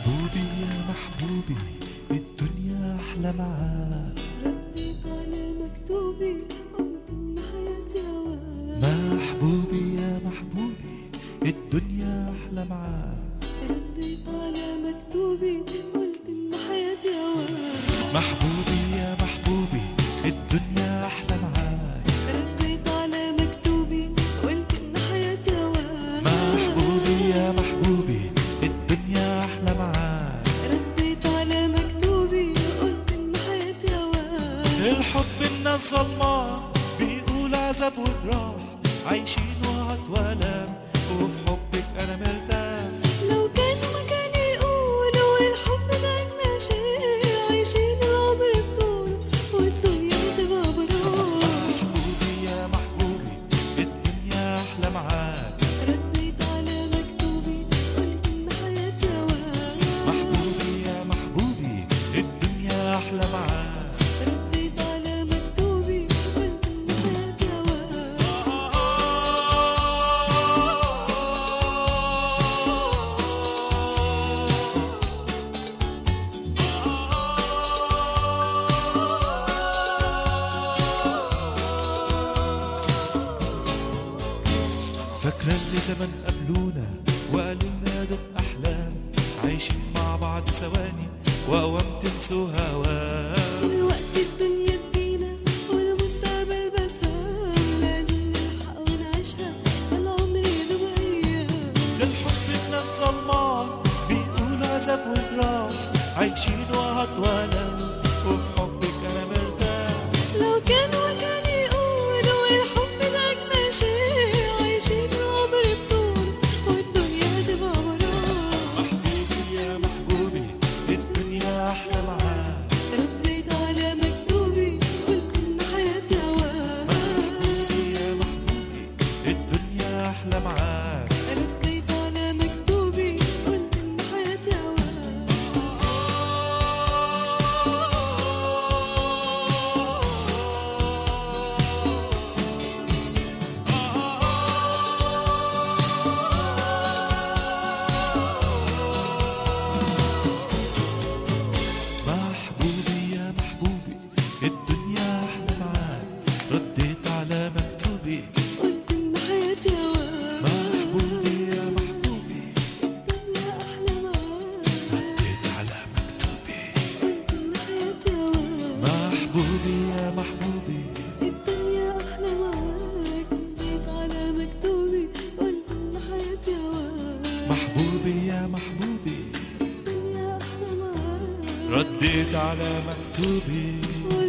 محبوبي يا محبوبي الدنيا أحلى معاك رديت على مكتوبي قلت إن حياتي هواك محبوبي يا محبوبي الدنيا أحلى معاك رديت على مكتوبي قلت إن حياتي هواك محبوبي يا محبوبي الدنيا أحلى معاك رديت على مكتوبي قلت إن حياتي هواك محبوبي يا محبوبي الدنيا أحلى معاك رديت على مكتوبي قلت إن حياتي هواك الحب الناس ظلمة بيقول عذاب وجراح عايشين وعد والام وفي حبك أنا مرتاح لو كان مكاني يقولوا الحب ده أجمل شيء عايشين العمر بطول والدنيا تبقى براح محبوبي يا محبوبي الدنيا أحلى معاك رديت على مكتوبي قلت إن حياتي هواك محبوبي يا محبوبي الدنيا أحلى معاك رديت على مكتوبي قلت إن حياتي هواك فاكرة اللي زمان قابلونا وقالوا لنا دول أحلام عايشين مع بعض ثواني وأوام تنسوا هواه دلوقتي الدنيا تجينا والمستقبل بسام لازم نلحق ونعيشها العمر يدوب أيام الحب الناس ظلمان بيقول عذاب وجراح عايشين وعد والام وفي حبك أنا مرتاح لو كان وكان يقولوا الحب ده أجمل شيء عايشين العمر بطول والدنيا تبقى براح محبوبي يا محبوبي الدنيا أحلى معاك رديت على مكتوبي قلت إن حياتي هواك محبوبي يا محبوبي الدنيا أحلى معاك رديت على مكتوبي قلت إن حياتي هواك محبوبي يا محبوبي الدنيا أحلى معاك رديت على مكتوبي قلت إن حياتي هواك محبوبي يا محبوبي الدنيا أحلى معاك رديت على مكتوبي قلت إن حياتي هواك محبوبي يا محبوبي الدنيا أحلى معاك رديت على مكتوبي قلت إن حياتي هواك محبوبي يا محبوبي الدنيا أحلى معاك رديت على مكتوبي